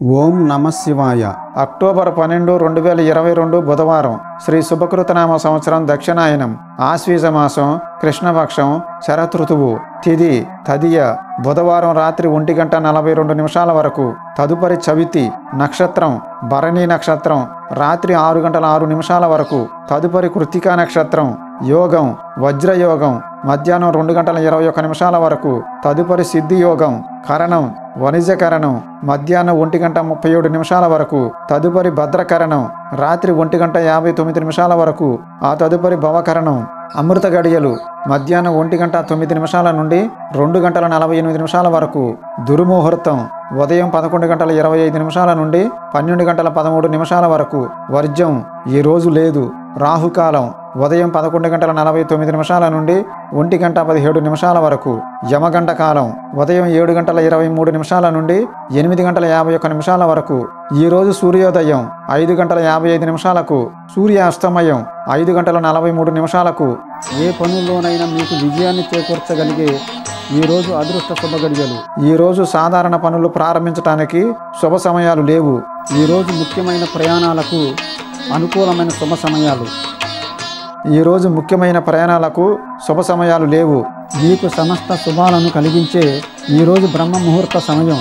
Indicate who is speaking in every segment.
Speaker 1: ఓం నమ శివాయ అక్టోబర్ పన్నెండు రెండు వేల ఇరవై రెండు బుధవారం శ్రీ శుభకృతనామ సంవత్సరం దక్షిణాయనం ఆశ్వీజ మాసం కృష్ణపక్షం శరతృతువు తిది తదియ బుధవారం రాత్రి ఒంటి గంట నలభై రెండు నిమిషాల వరకు తదుపరి చవితి నక్షత్రం భరణి నక్షత్రం రాత్రి ఆరు గంటల ఆరు నిమిషాల వరకు తదుపరి కృత్తికా నక్షత్రం యోగం వజ్రయోగం మధ్యాహ్నం రెండు గంటల ఇరవై ఒక్క నిమిషాల వరకు తదుపరి సిద్ధి యోగం కరణం వణిజకరణం మధ్యాహ్నం ఒంటి గంట ముప్పై ఏడు నిమిషాల వరకు తదుపరి భద్రకరణం రాత్రి ఒంటి గంట యాభై తొమ్మిది నిమిషాల వరకు ఆ తదుపరి భవకరణం అమృత గడియలు మధ్యాహ్నం ఒంటి గంట తొమ్మిది నిమిషాల నుండి రెండు గంటల నలభై ఎనిమిది నిమిషాల వరకు దుర్ముహూర్తం ఉదయం పదకొండు గంటల ఇరవై ఐదు నిమిషాల నుండి పన్నెండు గంటల పదమూడు నిమిషాల వరకు వర్జం ఈ రోజు లేదు రాహుకాలం ఉదయం పదకొండు గంటల నలభై తొమ్మిది నిమిషాల నుండి ఒంటి గంట పదిహేడు నిమిషాల వరకు యమగంట కాలం ఉదయం ఏడు గంటల ఇరవై మూడు నిమిషాల నుండి ఎనిమిది గంటల యాభై ఒక్క నిమిషాల వరకు ఈ రోజు సూర్యోదయం ఐదు గంటల యాభై ఐదు నిమిషాలకు సూర్యాస్తమయం ఐదు గంటల నలభై మూడు నిమిషాలకు ఏ పనుల్లోనైనా మీకు విజయాన్ని చేకూర్చగలిగే ఈ రోజు అదృష్ట శుభ గడియలు ఈ రోజు సాధారణ పనులు ప్రారంభించడానికి శుభ సమయాలు లేవు ఈ రోజు ముఖ్యమైన ప్రయాణాలకు అనుకూలమైన శుభ సమయాలు ఈ రోజు ముఖ్యమైన ప్రయాణాలకు శుభ సమయాలు లేవు మీకు సమస్త శుభాలను కలిగించే ఈ రోజు బ్రహ్మ ముహూర్త సమయం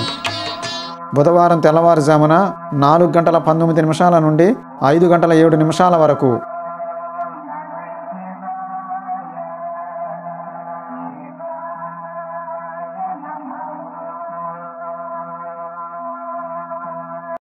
Speaker 1: బుధవారం తెల్లవారుజామున నాలుగు గంటల పంతొమ్మిది నిమిషాల నుండి ఐదు గంటల ఏడు నిమిషాల వరకు